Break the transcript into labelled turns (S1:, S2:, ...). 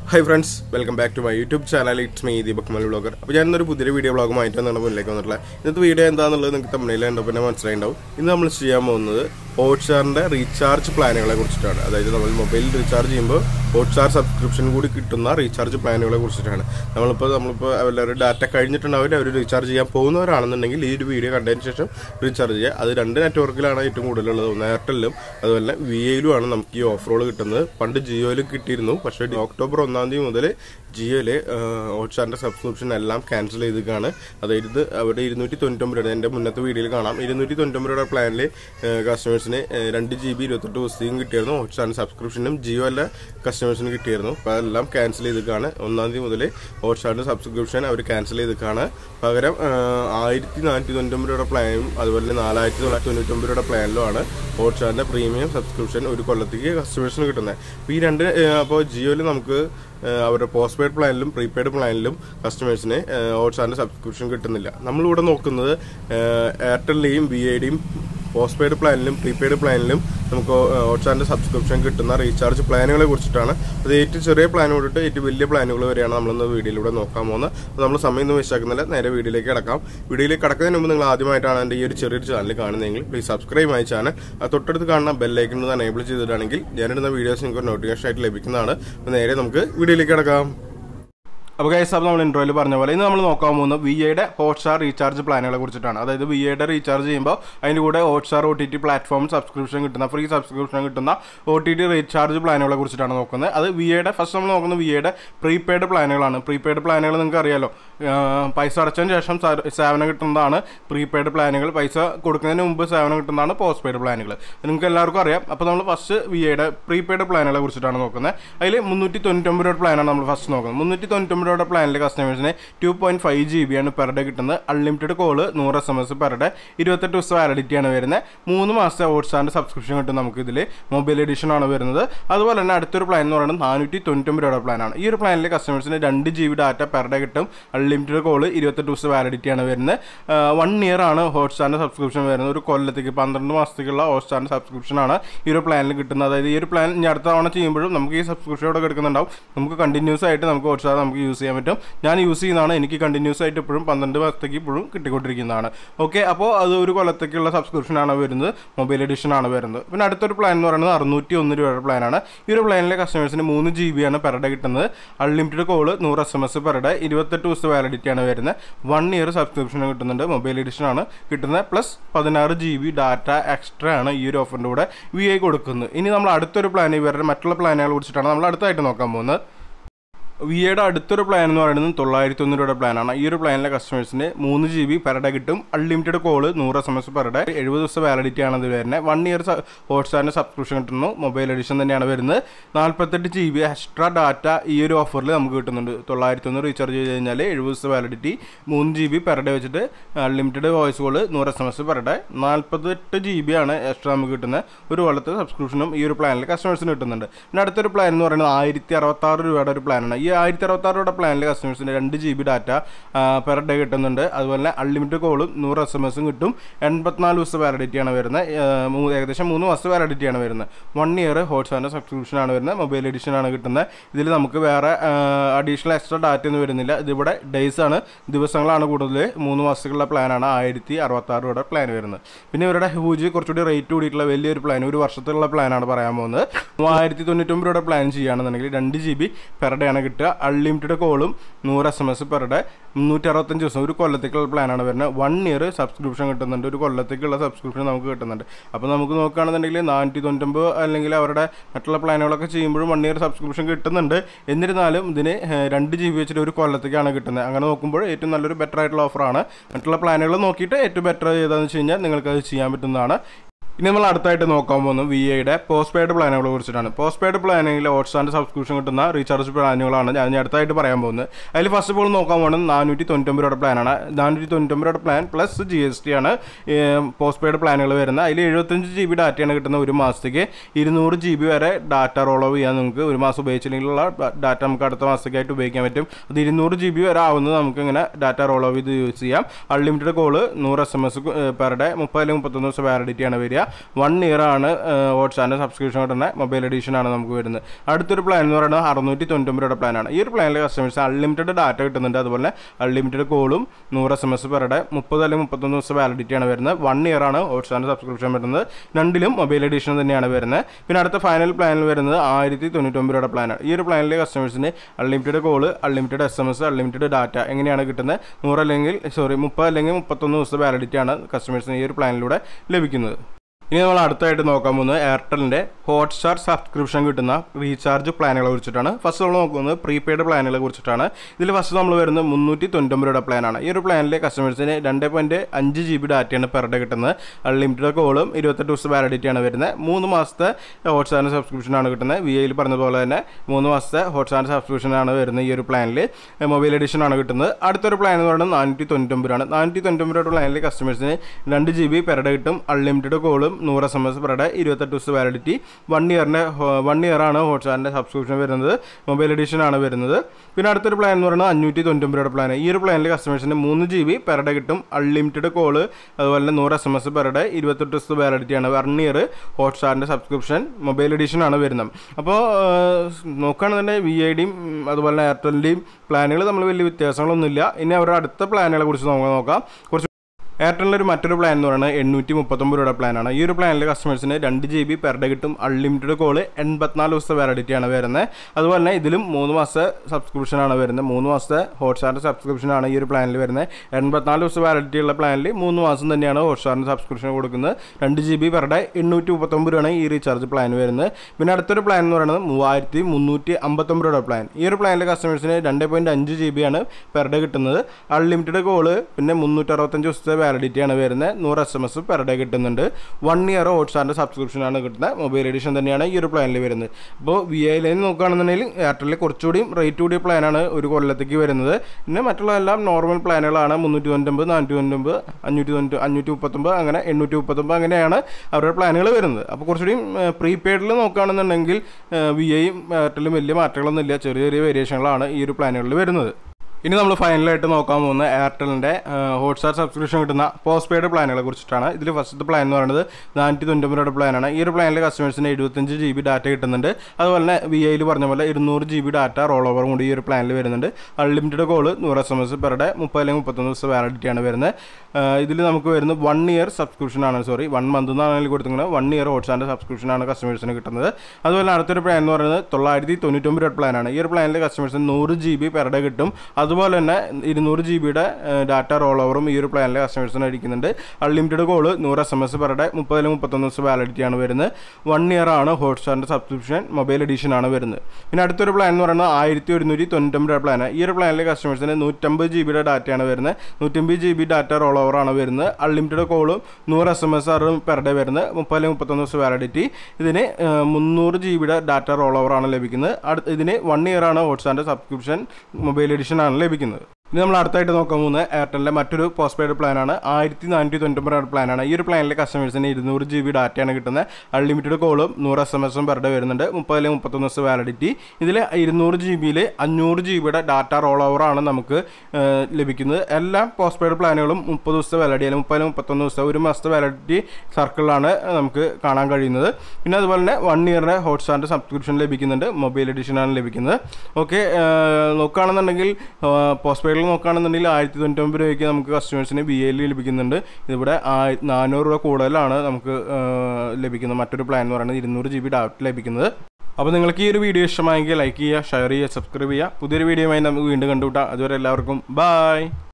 S1: high friends welcome back to my YouTube channel it's me Deepak മൽ vlogger അപ്പോൾ ഞാൻ ഇന്നൊരു പുതിയ വീഡിയോ വ്ളോഗുമായിട്ട് നമ്മുടെ മുന്നിലേക്ക് വന്നിട്ടുള്ളത് ഇന്നത്തെ വീഡിയോ എന്താണെന്നുള്ളത് നിങ്ങൾക്ക് തമ്മിൽ കണ്ടപ്പോൾ പിന്നെ മനസ്സിലായിട്ടുണ്ടാവും ഇന്ന് നമ്മൾ ചെയ്യാൻ പോകുന്നത് ഹോട്ട്സ്റ്റാറിൻ്റെ റീചാർജ് പ്ലാനുകളെ കുറിച്ചിട്ടാണ് അതായത് നമ്മൾ മൊബൈൽ റീചാർജ് ചെയ്യുമ്പോൾ ഹോട്ട്സ്റ്റാർ സബ്സ്ക്രിപ്ഷൻ കൂടി കിട്ടുന്ന റീചാർജ് പ്ലാനുകളെ കുറിച്ചിട്ടാണ് നമ്മളിപ്പോൾ നമ്മളിപ്പോൾ എല്ലാവരും ഡാറ്റ കഴിഞ്ഞിട്ടുണ്ടാവില്ല അവർ റീചാർജ് ചെയ്യാൻ പോകുന്നവരാണെന്നുണ്ടെങ്കിൽ ഈ ഒരു വീഡിയോ കണ്ടതിന് ശേഷം റീചാർജ് ചെയ്യുക അത് രണ്ട് നെറ്റ്വർക്കിലാണ് ഏറ്റവും കൂടുതലുള്ളത് ഒന്ന് എയർടെല്ലും അതുപോലെ വി ഐയിലുമാണ് നമുക്ക് ഈ ഓഫറുകൾ കിട്ടുന്നത് പണ്ട് ജിയോയിലും കിട്ടിയിരുന്നു പക്ഷേ ഒക്ടോബർ ഒന്നാം തീയതി മുതൽ ജിയോയിൽ ഹോട്ട്സ്റ്റാറിൻ്റെ സബ്സ്ക്രിപ്ഷൻ എല്ലാം ക്യാൻസൽ ചെയ്തിരിക്കുകയാണ് അതായത് അവിടെ ഇരുന്നൂറ്റി തൊണ്ണൂറ്റൊമ്പത് രൂപ എൻ്റെ മുന്നത്തെ വീഡിയോയിൽ കാണാം ഇരുന്നൂറ്റി തൊണ്ണൂറ്റൊമ്പത് രൂപ പ്ലാനിൽ കസ്റ്റമേഴ്സിന് രണ്ട് ജി ബി ഇരുപത്തെട്ട് ദിവസത്തേക്കും കിട്ടിയിരുന്നു ഹോട്ട്സ്റ്റാറിന് സബ്സ്ക്രിപ്ഷനും ജിയോ അല്ല കസ്റ്റമേഴ്സിന് കിട്ടിയിരുന്നു അപ്പോൾ അതെല്ലാം ക്യാൻസൽ ചെയ്തിരിക്കുകയാണ് ഒന്നാം തീയതി മുതൽ ഹോട്ട്സ്റ്റാറിൻ്റെ സബ്സ്ക്രിപ്ഷൻ അവർ ക്യാൻസൽ ചെയ്തിരിക്കുകയാണ് പകരം ആയിരത്തി നാനൂറ്റി തൊണ്ണൂറ്റൊമ്പത് രൂപ പ്ലാനും അതുപോലെ തന്നെ നാലായിരത്തി തൊള്ളായിരത്തി തൊണ്ണൂറ്റൊമ്പത് രൂപ പ്ലാനിലുമാണ് ഹോട്ട്സ്റ്റാറിൻ്റെ പ്രീമിയം സബ്സ്ക്രിപ്ഷൻ ഒരു കൊല്ലത്തേക്ക് കസ്റ്റമേഴ്സിന് കിട്ടുന്നത് അപ്പോൾ ഈ രണ്ട് അപ്പോൾ ജിയോയിൽ നമുക്ക് അവരുടെ പോസ്റ്റ് പെയ്ഡ് പ്ലാനിലും പ്രീപെയ്ഡ് പ്ലാനിലും കസ്റ്റമേഴ്സിന് ഹോട്ട്സ്റ്റാറിൻ്റെ സബ്സ്ക്രിപ്ഷൻ കിട്ടുന്നില്ല നമ്മളിവിടെ നോക്കുന്നത് എയർടെലിൻ്റെയും വി ഐയുടെയും പോസ്റ്റ് പെയ്ഡ് പ്ലാനിലും പ്രീപെയ്ഡ് പ്ലാനിലും നമുക്ക് ഹോട്ട്സ്റ്റാറിൻ്റെ സബ്സ്ക്രിപ്ഷൻ കിട്ടുന്ന റീചാർജ് പ്ലാനുകളെ കുറിച്ചിട്ടാണ് അത് ഏറ്റവും ചെറിയ പ്ലാൻ തൊട്ടിട്ട് ഏറ്റവും വലിയ പ്ലാനുകൾ വരെയാണ് നമ്മളിന്ന് വീഡിയോയിലൂടെ നോക്കാൻ പോകുന്നത് അപ്പോൾ നമ്മൾ സമയം ഒന്നും വെച്ചാക്കുന്നില്ല നേരെ വീഡിയോയിലേക്ക് കിടക്കാം വീഡിയോയിലേക്ക് കിടക്കുന്നതിന് മുമ്പ് നിങ്ങൾ ആദ്യമായിട്ടാണ് എൻ്റെ ഈ ഒരു ചെറിയൊരു ചാനൽ കാണുന്നതെങ്കിൽ പ്ലീസ് സബ്സ്ക്രൈബ് മൈ ചാനൽ ആ തൊട്ടടുത്ത് കാണുന്ന ബെല്ലൈക്കൺ ഒന്ന് എനേബിൾ ചെയ്തിട്ടാണെങ്കിൽ ഞാനിടുന്ന വീഡിയോസ് നിങ്ങൾക്ക് നോട്ടിഫിക്കേഷൻ ആയിട്ട് ലഭിക്കുന്നതാണ് അപ്പോൾ നേരെ നമുക്ക് വീഡിയോയിലേക്ക് കിടക്കാം അപ്പോൾ ഗൈസ് അപ്പോൾ നമ്മൾ ഇൻട്രോയിൽ പറഞ്ഞ പോലെ ഇന്ന് നമ്മൾ നോക്കാൻ പോകുന്നത് വി ഐയുടെ ഹോട്ട്സ്റ്റാർ റീചാർജ് പ്ലാനുകളെ കുറിച്ചിട്ടാണ് അതായത് വി ഐയുടെ റീചാർജ് ചെയ്യുമ്പോൾ അതിൻ്റെ കൂടെ Hotstar O T T platform subscription കിട്ടുന്ന ഫ്രീ സബ്സ്ക്രിപ്ഷൻ കിട്ടുന്ന ഒ ടി ടി റീചാർജ് പ്ലാനുകളെ കുറിച്ചിട്ടാണ് നോക്കുന്നത് അത് വി ഐയുടെ ഫസ്റ്റ് നമ്മൾ നോക്കുന്നത് വി ഐയുടെ പ്രീപെയ്ഡ് പ്ലാനുകളാണ് പ്രീപെയ്ഡ് പ്ലാനുകൾ നിങ്ങൾക്ക് അറിയാലോ പൈസ അടച്ചതിന് ശേഷം സേവനം കിട്ടുന്നതാണ് പ്രീപെയ്ഡ് പ്ലാനുകൾ പൈസ കൊടുക്കുന്നതിന് മുമ്പ് സേവനം കിട്ടുന്നതാണ് പോസ്റ്റ് പെയ്ഡ് പ്ലാനുകൾ നിങ്ങൾക്ക് എല്ലാവർക്കും അറിയാം അപ്പോൾ നമ്മൾ ഫസ്റ്റ് വി ഐയുടെ പ്രീപെയ്ഡ് പ്ലാനുകളെ കുറിച്ചിട്ടാണ് നോക്കുന്നത് അതിൽ മുന്നൂറ്റി തൊണ്ണൂറ്റൊമ്പത് രൂപ പ്ലാനാണ് നമ്മൾ ഫസ്റ്റ് നോക്കുന്നത് മുന്നൂറ്റി തൊണ്ണൂറ്റൊമ്പത് രൂപയുടെ പ്ലാനിലെ കസ്റ്റമേഴ്സിന് two point five G B ആണ് പെർ ഡേ കിട്ടുന്നത് അൺലിമിറ്റഡ് കോള് നൂറ് S M S per day ഇരുപത്തെട്ട് ദിവസം വാലിഡിറ്റി ആണ് വരുന്നത് മൂന്ന് മാസത്തെ ഹോട്ട്സ്റ്റാറിൻ്റെ സബ്സ്ക്രിപ്ഷൻ കിട്ടും നമുക്ക് ഇതിൽ മൊബൈൽ എഡിഷൻ ആണ് വരുന്നത് അതുപോലെ തന്നെ അടുത്തൊരു പ്ലാൻ എന്ന് പറയുന്നത് നാനൂറ്റി തൊണ്ണൂറ്റൊമ്പത് രൂപയുടെ പ്ലാനാണ് ഈ ഒരു പ്ലാനിലെ കസ്റ്റമേഴ്സിന് രണ്ട് G B data per day കിട്ടും അൺലിമിറ്റഡ് കോള് ഇരുപത്തെട്ട് ദിവസം വാലിഡിറ്റി ആണ് വരുന്നത് വൺ ഇയർ ആണ് ഹോട്ട്സ്റ്റാറിൻ്റെ സബ്സ്ക്രിപ്ഷൻ വരുന്നത് ഒരു കൊല്ലത്തേക്ക് പന്ത്രണ്ട് മാസത്തേക്കുള്ള ഹോട്ട്സ്റ്റാറിൻ്റെ സബ്സ്ക്രിപ്ഷൻ ആണ് ഈ ഒരു പ്ലാനിൽ കിട്ടുന്നത് അതായത് ഈ ഒരു പ്ലാൻ ഇനി അടുത്ത തവണ ചെയ്യുമ്പോഴും നമുക്ക് ഈ സബ്സ്ക്രിപ്ഷൻ ഇവിടെ കിടക്കുന്നുണ്ടാവും നമുക്ക് കണ്ടിന്യൂസ് ആയിട്ട് നമുക്ക് ഹോട്ട്സ്റ്റാർ നമുക്ക് യൂസ് ചെയ്യാൻ പറ്റും ഞാൻ യൂസ് ചെയ്യുന്നതാണ് എനിക്ക് കണ്ടിന്യൂസ് ആയിട്ട് ഇപ്പോഴും പന്ത്രണ്ട് മാസത്തേക്ക് ഇപ്പോഴും കിട്ടിക്കൊണ്ടിരിക്കുന്നതാണ് ഓക്കെ അപ്പോൾ അത് ഒരു കൊല്ലത്തേക്കുള്ള സബ്സ്ക്രിപ്ഷൻ ആണ് വരുന്നത് മൊബൈൽ എഡിഷൻ ആണ് വരുന്നത് പിന്നെ അടുത്തൊരു പ്ലാൻ എന്ന് പറയുന്നത് അറുന്നൂറ്റി ഒന്ന് രൂപയുടെ പ്ലാനാണ് ഈ ഒരു പ്ലാനിലെ കസ്റ്റമേഴ്സിന് മൂന്ന് ജി ബി ആണ് പെർ ഡേ കിട്ടുന്നത് അൺലിമിറ്റഡ് കോള് നൂറ് S M S per day ഇരുപത്തെട്ട് ദിവസത്തെ വാലിഡിറ്റി ആണ് വരുന്നത് വൺ ഇയർ സബ്സ്ക്രിപ്ഷൻ കിട്ടുന്നുണ്ട് മൊബൈൽ എഡിഷൻ ആണ് കിട്ടുന്നത് പ്ലസ് പതിനാറ് ജി ബി ഡാറ്റ എക്സ്ട്രാ ആണ് ഈ ഒരു ഓഫറിൻ്റെ കൂടെ വി ഐ കൊടുക്കുന്നത് ഇനി നമ്മൾ അടുത്തൊരു പ്ലാൻ ഇവരുടെ മറ്റുള്ള പ്ലാനുകളെ കുറിച്ചിട്ടാണ് നമ്മൾ അടുത്തായിട്ട് നോക്കാൻ പോകുന്നത് വി ഐയുടെ അടുത്തൊരു പ്ലാൻ എന്ന് പറയുന്നത് തൊള്ളായിരത്തി ഒന്ന് രൂപയുടെ പ്ലാനാണ് ഈ ഒരു പ്ലാനിലെ കസ്റ്റമേഴ്സിന് മൂന്ന് ജി ബി പെർ ഡേ കിട്ടും അൺലിമിറ്റഡ് കോള് നൂറ് S M S per day എഴുപത് ദിവസം വാലിഡിറ്റി ആണ് ഇത് വരുന്നത് വൺ ഇയർ ഹോട്ട്സ്റ്റാറിൻ്റെ സബ്സ്ക്രിപ്ഷൻ കിട്ടുന്നു മൊബൈൽ എഡിഷൻ തന്നെയാണ് വരുന്നത് നാൽപ്പത്തെട്ട് ജി ബി എക്സ്ട്രാ ഡാറ്റ ഈ ഒരു ഓഫറിൽ നമുക്ക് കിട്ടുന്നുണ്ട് തൊള്ളായിരത്തി ഒന്ന് റീചാർജ് ചെയ്ത് കഴിഞ്ഞാൽ എഴുപത് ദിവസം വാലിഡിറ്റി മൂന്ന് ജി ബി പെർ ഡേ വെച്ചിട്ട് അൺലിമിറ്റഡ് വോയിസ് കോള് നൂറ് S M S per day നാൽപ്പത്തെട്ട് ജി ബി ആണ് എക്സ്ട്രാ നമുക്ക് കിട്ടുന്നത് ഒരു കൊല്ലത്തെ സബ്സ്ക്രിപ്ഷനും ഈ ഒരു പ്ലാനിൽ കസ്റ്റമേഴ്സിന് കിട്ടുന്നുണ്ട് പിന്നെ അടുത്തൊരു പ്ലാൻ എന്ന് പറയുന്നത് ആയിരത്തി അറുപത്താറ് രൂപയുടെ ഒരു പ്ലാനാണ് ഈ ആയിരത്തി അറുപത്താറ് രൂപയുടെ പ്ലാനിലെ കസ്റ്റമേഴ്സിന് രണ്ട് G B data per day കിട്ടുന്നുണ്ട് അതുപോലെ തന്നെ അൺലിമിറ്റഡ് കോളും നൂറ് എസ് എം എസും കിട്ടും എൺപത്തിനാല് ദിവസത്തെ വാലിഡിറ്റിയാണ് വരുന്നത് ഏകദേശം മൂന്ന് മാസത്തെ വാലിഡിറ്റിയാണ് വരുന്നത് വൺ ഇയർ ഹോട്ട്സ്റ്റാറിൻ്റെ സബ്സ്ക്രിപ്ഷനാണ് വരുന്നത് മൊബൈൽ എഡിഷൻ ആണ് കിട്ടുന്നത് ഇതിൽ നമുക്ക് വേറെ അഡീഷണൽ എക്സ്ട്രാ ഡാറ്റ ഒന്നും വരുന്നില്ല ഇതിവിടെ ഡേയ്സ് ആണ് ദിവസങ്ങളാണ് കൂടുതൽ മൂന്ന് മാസത്തേക്കുള്ള പ്ലാനാണ് ആയിരത്തി അറുപത്താറ് രൂപയുടെ പ്ലാൻ വരുന്നത് പിന്നെ ഇവരുടെ ഹൂജ് കുറച്ചുകൂടി റേറ്റ് കൂടിയിട്ടുള്ള വലിയൊരു പ്ലാൻ ഒരു വർഷത്തിലുള്ള പ്ലാനാണ് പറയാൻ പോകുന്നത് മൂവായിരത്തി തൊണ്ണൂറ്റൊമ്പത് രൂപയുടെ പ്ലാൻ ചെയ്യുകയാണെന്നുണ്ടെങ്കിൽ രണ്ട് ജി ബി പെർ ഡേ ആണ് കിട്ടുക അൺലിമിറ്റഡ് കോളും നൂറ് S M S per day മുന്നൂറ്റി അറുപത്തഞ്ച് ദിവസം ഒരു കൊല്ലത്തേക്കുള്ള പ്ലാനാണ് വരുന്നത് വൺ ഇയർ സബ്സ്ക്രിപ്ഷൻ കിട്ടുന്നുണ്ട് ഒരു കൊല്ലത്തേക്കുള്ള സബ്സ്ക്രിപ്ഷൻ നമുക്ക് കിട്ടുന്നുണ്ട് അപ്പോൾ നമുക്ക് നോക്കുകയാണെന്നുണ്ടെങ്കിൽ നാനൂറ്റി തൊണ്ണൂറ്റൊമ്പത് അല്ലെങ്കിൽ അവരുടെ മറ്റുള്ള പ്ലാനുകളൊക്കെ ചെയ്യുമ്പോഴും വൺ ഇയർ സബ്സ്ക്രിപ്ഷൻ കിട്ടുന്നുണ്ട് എന്നിരുന്നാലും ഇതിന് രണ്ട് ജി ബി വെച്ചിട്ട് ഒരു കൊല്ലത്തേക്കാണ് കിട്ടുന്നത് അങ്ങനെ നോക്കുമ്പോൾ ഏറ്റവും നല്ലൊരു ബെറ്റർ ആയിട്ടുള്ള ഓഫറാണ് മറ്റുള്ള പ്ലാനുകൾ നോക്കിയിട്ട് ഏറ്റവും ബെറ്റർ ചെയ്തതെന്ന് വെച്ച് കഴിഞ്ഞാൽ നിങ്ങൾക്ക് അത് ചെയ്യാൻ പറ്റുന്നതാണ് ഇനി നമ്മൾ അടുത്തായിട്ട് നോക്കാൻ പോകുന്നത് വി ഐയുടെ പോസ്റ്റ് പെയ്ഡ് പ്ലാനുകളെ കുറിച്ചിട്ടാണ് പോസ്റ്റ് പെയ്ഡ് പ്ലാനിൽ ഹോട്ട്സ്റ്റാറിൻ്റെ സബ്സ്ക്രിപ്ഷൻ കിട്ടുന്ന റീചാർജ് പ്ലാനുകളാണ് ഞാൻ അടുത്തായിട്ട് പറയാൻ പോകുന്നത് അതിൽ ഫസ്റ്റ് ഓഫ് ഓൾ നോക്കാൻ പോകുന്നത് നാനൂറ്റി തൊണ്ണൂറ്റൊമ്പത് രൂപയുടെ പ്ലാനാണ് നാനൂറ്റി തൊണ്ണൂറ്റൊമ്പത് രൂപയുടെ plan plus G S T ആണ് പോസ്റ്റ് പെയ്ഡ് പ്ലാനുകൾ വരുന്നത് അതിൽ എഴുപത്തഞ്ച് ജി ബി ഡാറ്റയാണ് കിട്ടുന്നത് ഒരു മാസത്തേക്ക് ഇരുന്നൂറ് ജി ബി വരെ ഡാറ്റ റോൾ ഓഫ് ചെയ്യാൻ നമുക്ക് ഒരു മാസം ഉപയോഗിച്ചില്ലെങ്കിലുള്ള ഡാറ്റ നമുക്ക് അടുത്ത മാസത്തേക്കായിട്ട് ഉപയോഗിക്കാൻ പറ്റും അത് ഇരുന്നൂറ് ജി ബി വരെ ആവുന്നത് നമുക്ക് ഇങ്ങനെ ഡാറ്റ റോൾ ഓഫ് ചെയ്ത് യൂസ് ചെയ്യാം അൺലിമിറ്റഡ് കോള് നൂറ് S M S per day മുപ്പത് അല്ലെങ്കിൽ മുപ്പത്തൊന്ന് ദിവസം വാലിഡിറ്റി ആണ് വരിക വൺ ഇയർ ആണ് ഹോട്ട്സ്റ്റാറിൻ്റെ സബ്സ്ക്രിപ്ഷൻ കിട്ടുന്ന മൊബൈൽ എഡീഷൻ ആണ് നമുക്ക് വരുന്നത് അടുത്തൊരു പ്ലാൻ എന്ന് പറയുന്നത് അറുന്നൂറ്റി തൊണ്ണൂറ്റൊമ്പത് രൂപയുടെ പ്ലാനാണ് ഈ ഒരു പ്ലാനിൽ കസ്റ്റമേഴ്സ് അൺലിമിറ്റഡ് ഡാറ്റ കിട്ടുന്നുണ്ട് അതുപോലെ അൺലിമിറ്റഡ് കോളും നൂറ് S M S per day മുപ്പത് അല്ലെങ്കിൽ മുപ്പത്തൊന്ന് ദിവസം വാലിഡിറ്റി ആണ് വരുന്നത് വൺ ഇയർ ആണ് ഹോട്ട്സ്റ്റാറിൻ്റെ സബ്സ്ക്രിപ്ഷൻ വരുന്നത് രണ്ടിലും മൊബൈൽ എഡീഷൻ തന്നെയാണ് വരുന്നത് പിന്നെ അടുത്ത ഫൈനൽ പ്ലാനിൽ വരുന്നത് ആയിരത്തി തൊണ്ണൂറ്റൊമ്പത് രൂപയുടെ പ്ലാനാണ് ഈ ഒരു പ്ലാനിലെ കസ്റ്റമേഴ്സിന് unlimited call unlimited S M S unlimited data എങ്ങനെയാണ് കിട്ടുന്നത് നൂറ് അല്ലെങ്കിൽ സോറി മുപ്പത് അല്ലെങ്കിൽ മുപ്പത്തൊന്ന് ദിവസത്തെ വാലിഡിറ്റി ആണ് കസ്റ്റമേഴ്സിന് ഈ ഒരു പ്ലാനിലൂടെ ലഭിക്കുന്നത് ഇനി നമ്മൾ അടുത്തായിട്ട് നോക്കാൻ പോകുന്നത് എയർടെലിൻ്റെ ഹോട്ട്സ്റ്റാർ സബ്സ്ക്രിപ്ഷൻ കിട്ടുന്ന റീചാർജ് പ്ലാനുകളെ കുറിച്ചിട്ടാണ് ഫസ്റ്റ് നമ്മൾ നോക്കുന്നത് പ്രീപെയ്ഡ് പ്ലാനുകളെ കുറിച്ചിട്ടാണ് ഇതിൽ ഫസ്റ്റ് നമ്മൾ വരുന്നത് മുന്നൂറ്റി തൊണ്ണൂറ്റൊമ്പത് രൂപയുടെ പ്ലാനാണ് ഈ ഒരു പ്ലാനിലെ കസ്റ്റമേഴ്സിന് രണ്ട് പോയിൻറ്റ് അഞ്ച് ജി ബി ഡാറ്റയാണ് പെർ ഡേ കിട്ടുന്നത് അൺലിമിറ്റഡ് കോളും ഇരുപത്തെട്ട് ദിവസത്തെ വാലിഡിറ്റിയാണ് വരുന്നത് മൂന്ന് മാസത്തെ ഹോട്ട്സ്റ്റാറിൻ്റെ സബ്സ്ക്രിപ്ഷനാണ് കിട്ടുന്നത് വി ഐയിൽ പറഞ്ഞതുപോലെ തന്നെ മൂന്ന് മാസത്തെ ഹോട്ട്സ്റ്റാറിൻ്റെ സബ്സ്ക്രിപ്ഷനാണ് വരുന്നത് ഈ ഒരു പ്ലാനിൽ മൊബൈൽ എഡിഷൻ ആണ് കിട്ടുന്നത് അടുത്തൊരു പ്ലാൻ എന്ന് പറയുന്നത് നാനൂറ്റി തൊണ്ണൂറ്റൊമ്പത് രൂപയാണ് നാനൂറ്റി തൊണ്ണൂറ്റൊമ്പത് രൂപയുടെ പ്ലാനിൽ കസ്റ്റമേഴ്സിന് രണ്ട് ജി ബി പെർ ഡേ കിട്ടും അൺലിമിറ്റഡ് കോളും നൂറ് S M S per day ഇരുപത്തെട്ട് ദിവസത്തെ വാലിഡിറ്റി വൺ ഇയറിൻ്റെ വൺ ഇയർ ആണ് ഹോട്ട്സ്റ്റാറിൻ്റെ സബ്സ്ക്രിപ്ഷൻ വരുന്നത് മൊബൈൽ എഡിഷൻ ആണ് വരുന്നത് പിന്നെ അടുത്തൊരു പ്ലാൻ എന്ന് പറയുന്നത് അഞ്ഞൂറ്റി തൊണ്ണൂറ്റൊമ്പത് രൂപയുടെ പ്ലാൻ ഈ ഒരു പ്ലാനിൽ കസ്റ്റമേഴ്സിന് മൂന്ന് ജി ബി പെർ ഡേ കിട്ടും അൺലിമിറ്റഡ് കോള് അതുപോലെ തന്നെ നൂറ് S M S per day ഇരുപത്തെട്ട് ദിവസത്തെ വാലിഡിറ്റി ആണ് വൺ ഇയർ ഹോട്ട്സ്റ്റാറിൻ്റെ സബ്സ്ക്രിപ്ഷൻ മൊബൈൽ എഡിഷൻ ആണ് വരുന്നത് അപ്പോൾ നോക്കുകയാണെന്നുണ്ടെങ്കിൽ വി ഐ ഡിയും അതുപോലെ തന്നെ എയർടെലിൻ്റെയും പ്ലാനുകൾ തമ്മിൽ വലിയ വ്യത്യാസങ്ങളൊന്നുമില്ല ഇനി അവരുടെ അടുത്ത പ്ലാനുകളെ കുറിച്ച് നമുക്ക് നോക്കാം കുറച്ച് എയർടെലിൻ്റെ ഒരു മറ്റൊരു പ്ലാൻ എന്ന് പറയുന്നത് എണ്ണൂറ്റി മുപ്പത്തൊമ്പത് രൂപയുടെ പ്ലാനാണ് ഈ ഒരു പ്ലാനിൽ കസ്റ്റമേഴ്സിന് രണ്ട് ജി ബി പെർ ഡേ കിട്ടും അൺലിമിറ്റഡ് കോള് എൺപത്തിനാല് ദിവസത്തെ വാലിഡിറ്റി ആണ് വരുന്നത് അതുപോലെ തന്നെ ഇതിലും മൂന്ന് മാസത്തെ സബ്സ്ക്രിപ്ഷനാണ് വരുന്നത് മൂന്ന് മാസത്തെ ഹോട്ട്സ്റ്റാറിൻ്റെ സബ്സ്ക്രിപ്ഷനാണ് ഈ ഒരു പ്ലാനിൽ വരുന്നത് എൺപത്തിനാല് ദിവസത്തെ വാലിഡിറ്റി ഉള്ള പ്ലാനിൽ മൂന്ന് മാസം തന്നെയാണ് ഹോട്ട്സ്റ്റാറിൻ്റെ സബ്സ്ക്രിപ്ഷൻ കൊടുക്കുന്നത് രണ്ട് ജി ബി പെർ ഡേ എണ്ണൂറ്റി മുപ്പത്തൊമ്പത് രൂപയാണ് ഈ റീചാർജ് പ്ലാൻ വരുന്നത് പിന്നെ അടുത്തൊരു പ്ലാൻ എന്ന് പറയുന്നത് മൂവായിരത്തി മുന്നൂറ്റി അമ്പത്തൊമ്പത് രൂപയുടെ പ്ലാൻ ഈ ഒരു പ്ലാനിൽ കസ്റ്റമേഴ്സിന് രണ്ട് പോയിൻറ്റ് അഞ്ച് ജി ബി ആണ് പെർ ഡേ കിട്ടുന്നത് അൺലിമിറ്റഡ് കോള് പിന്നെ മുന്നൂറ്റി അറുപത്തഞ്ച് ദിവസത്തെ വാലിഡിറ്റി ആണ് വരുന്നത് നൂറ് S M S per day കിട്ടുന്നുണ്ട് വൺ ഇയർ ഹോട്ട്സ്റ്റാറിൻ്റെ സബ്സ്ക്രിപ്ഷൻ ആണ് കിട്ടുന്നത് മൊബൈൽ എഡിഷൻ തന്നെയാണ് ഈ ഒരു പ്ലാനിൽ വരുന്നത് അപ്പോൾ വി ഐ ലൈൻ നോക്കുകയാണെന്നുണ്ടെങ്കിൽ എയർടെലിൽ കുറച്ചുകൂടി റേറ്റ് കൂടിയ പ്ലാനാണ് ഒരു കൊല്ലത്തേക്ക് വരുന്നത് പിന്നെ മറ്റുള്ള എല്ലാം നോർമൽ പ്ലാനുകളാണ് മുന്നൂറ്റി തൊണ്ണൂറ്റൊമ്പത് നാനൂറ്റി തൊണ്ണൂറ്റൊമ്പത് അഞ്ഞൂറ്റി തൊണ്ണൂറ്റി അഞ്ഞൂറ്റി മുപ്പത്തൊമ്പത് അങ്ങനെ എണ്ണൂറ്റി മുപ്പത്തൊമ്പത് അങ്ങനെയാണ് അവരുടെ പ്ലാനുകൾ വരുന്നത് അപ്പോൾ കുറച്ചുകൂടി പ്രീപെയ്ഡിൽ നോക്കുകയാണെന്നുണ്ടെങ്കിൽ വി ഐയും എയർടെലും വലിയ മാറ്റങ്ങളൊന്നും ഇല്ല ചെറിയ ചെറിയ വേരിയേഷനുകളാണ് ഈ ഒരു പ്ലാനുകളിൽ വരുന്നത് ഇനി നമ്മൾ ഫൈനലായിട്ട് നോക്കാൻ പോകുന്ന എയർടെലിൻ്റെ ഹോട്ട്സ്റ്റാർ സബ്സ്ക്രിപ്ഷൻ കിട്ടുന്ന പോസ്റ്റ് പെയ്ഡ് പ്ലാനുകളെ കുറിച്ചിട്ടാണ് ഇതിൽ ഫസ്റ്റത്തെ പ്ലാൻ എന്ന് പറയുന്നത് നാനൂറ്റി തൊണ്ണൂറ് രൂപയുടെ പ്ലാനാണ് ഈ ഒരു പ്ലാനിൽ കസ്റ്റമേഴ്സിന് എഴുപത്തഞ്ച് ജി ബി ഡാറ്റ കിട്ടുന്നുണ്ട് അതുപോലെ തന്നെ വി ഐയിൽ പറഞ്ഞ പോലെ ഇരുന്നൂറ് ജി ബി ഡാറ്റ റോൾ ഓവറും കൂടി ഈ ഒരു പ്ലാനിൽ വരുന്നുണ്ട് അൺലിമിറ്റഡ് കോള് നൂറ് S M S per day മുപ്പത് അല്ലെങ്കിൽ മുപ്പത്തൊന്ന് ദിവസം വാലിഡിറ്റിയാണ് വരുന്നത് ഇതിൽ നമുക്ക് വരുന്നത് വൺ ഇയർ സബ്സ്ക്രിപ്ഷൻ ആണ് സോറി വൺ മന്ത് എന്നാണെങ്കിൽ കൊടുത്തിരിക്കുന്നത് വൺ ഇയർ ഹോട്ട്സ്റ്റാറിൻ്റെ സബ്സ്ക്രിപ്ഷൻ ആണ് കസ്റ്റമേഴ്സിന് കിട്ടുന്നത് അതുപോലെ അടുത്തൊരു പ്ലാൻ എന്ന് പറയുന്നത് തൊള്ളായിരത്തി തൊണ്ണൂറ്റൊമ്പത് രൂപ പ്ലാനാണ് ഈ ഒരു പ്ലാനിൽ കസ്റ്റമേഴ്സിന് നൂറ് ജി ബി പെർ ഡേ കിട്ടും അതുപോലെ തന്നെ ഇരുന്നൂറ് ജി ബിയുടെ ഡാറ്റ റോൾ ഓവറും ഈ ഒരു പ്ലാനിലെ കസ്റ്റമേഴ്സിന് അടിക്കുന്നുണ്ട് അൺലിമിറ്റഡ് കോള് നൂറ് S M S per day മുപ്പതിൽ മുപ്പത്തൊന്ന് ദിവസം വാലിഡിറ്റി ആണ് വരുന്നത് വൺ ഇയർ ആണ് ഹോട്ട്സ്റ്റാറിൻ്റെ സബ്സ്ക്രിപ്ഷൻ മൊബൈൽ എഡിഷൻ ആണ് വരുന്നത് പിന്നെ അടുത്തൊരു പ്ലാൻ എന്ന് പറയുന്നത് ആയിരത്തി ഒരുന്നൂറ്റി തൊണ്ണൂറ്റൊമ്പത് രൂപ പ്ലാൻ ഈ ഒരു പ്ലാനിലെ കസ്റ്റമേഴ്സിന് നൂറ്റമ്പത് ജി ബിയുടെ ഡാറ്റയാണ് വരുന്നത് നൂറ്റമ്പത് ജി ബി ഡാറ്റ റോൾ ഓവറാണ് വരുന്നത് അൺലിമിറ്റഡ് കോളും നൂറ് എസ് എം എസ് ആറും പെർ ഡേ വരുന്നത് മുപ്പതിൽ മുപ്പത്തൊന്ന് ദിവസം വാലിഡിറ്റി ഇതിന് മുന്നൂറ് ജി ബിയുടെ ഡാറ്റ റോൾ ഓവറാണ് ലഭിക്കുന്നത് അടുത്ത ഇതിന് വൺ ഇയർ ആണ് ഹോട്ട്സ്റ്റാറിൻ്റെ സബ്സ്ക്രിപ്ഷൻ മൊബൈൽ എഡിഷൻ ആണ് ലഭിക്കുന്നത് ഇനി നമ്മൾ അടുത്തായിട്ട് നോക്കാൻ പോകുന്നത് എയർടെലിൻ്റെ മറ്റൊരു പോസ്റ്റ് പെയ്ഡ് പ്ലാനാണ് ആയിരത്തി നാനൂറ്റി തൊണ്ണൂറ്റൊമ്പത് പ്ലാനാണ് ഈ ഒരു പ്ലാനിലെ കസ്റ്റമേഴ്സിന് ഇരുന്നൂറ് ജി ബി ഡാറ്റയാണ് കിട്ടുന്നത് അൺലിമിറ്റഡ് കോളും നൂറ് എസ് എം എസും പെർ ഡേ വരുന്നുണ്ട് മുപ്പതിൽ മുപ്പത്തൊന്ന് ദിവസം വാലിഡിറ്റി ഇതിൽ ഇരുന്നൂറ് ജി ബിയിൽ അഞ്ഞൂറ് ജി ബിയുടെ ഡാറ്റ റോൾ ഓവറാണ് നമുക്ക് ലഭിക്കുന്നത് എല്ലാ പോസ്റ്റ് പെയ്ഡ് പ്ലാനുകളും മുപ്പത് ദിവസത്തെ വാലിഡിറ്റി അല്ലെങ്കിൽ മുപ്പതിൽ മുപ്പത്തൊന്ന് ദിവസത്തെ ഒരു മാസത്തെ വാലിഡിറ്റി സർക്കിളിലാണ് നമുക്ക് കാണാൻ കഴിയുന്നത് പിന്നെ അതുപോലെ തന്നെ വൺ ഇയറിൻ്റെ ഹോട്ട്സ്റ്റാറിൻ്റെ സബ്സ്ക്രിപ്ഷൻ ലഭിക്കുന്നുണ്ട് മൊബൈൽ എഡിഷനാണ് ലഭിക്കുന്നത് ഓക്കെ നോക്കുകയാണെന്നുണ്ടെങ്കിൽ പോസ്റ്റ് പെയ്ഡ് നോക്കുകയാണെന്നുണ്ടെങ്കിൽ ആയിരത്തി തൊണ്ണൂറ്റൊമ്പത് രൂപയ്ക്ക് നമുക്ക് കസ്റ്റമേഴ്സിന് ബി എയിൽ ലഭിക്കുന്നുണ്ട് ഇതിവിടെ നാനൂറ് രൂപ കൂടുതലാണ് നമുക്ക് ലഭിക്കുന്നത് മറ്റൊരു പ്ലാൻ എന്ന് പറയുന്നത് ഇരുന്നൂറ് ജി ബി ഡാറ്റ ലഭിക്കുന്നത് അപ്പോൾ നിങ്ങൾക്ക് ഈ ഒരു വീഡിയോ ഇഷ്ടമായെങ്കിൽ ലൈക്ക് ചെയ്യുക ഷെയർ ചെയ്യുക സബ്സ്ക്രൈബ് ചെയ്യുക പുതിയൊരു വീഡിയോയുമായി നമുക്ക് വീണ്ടും കണ്ടുമുട്ടാം അതുവരെ എല്ലാവർക്കും ബായ്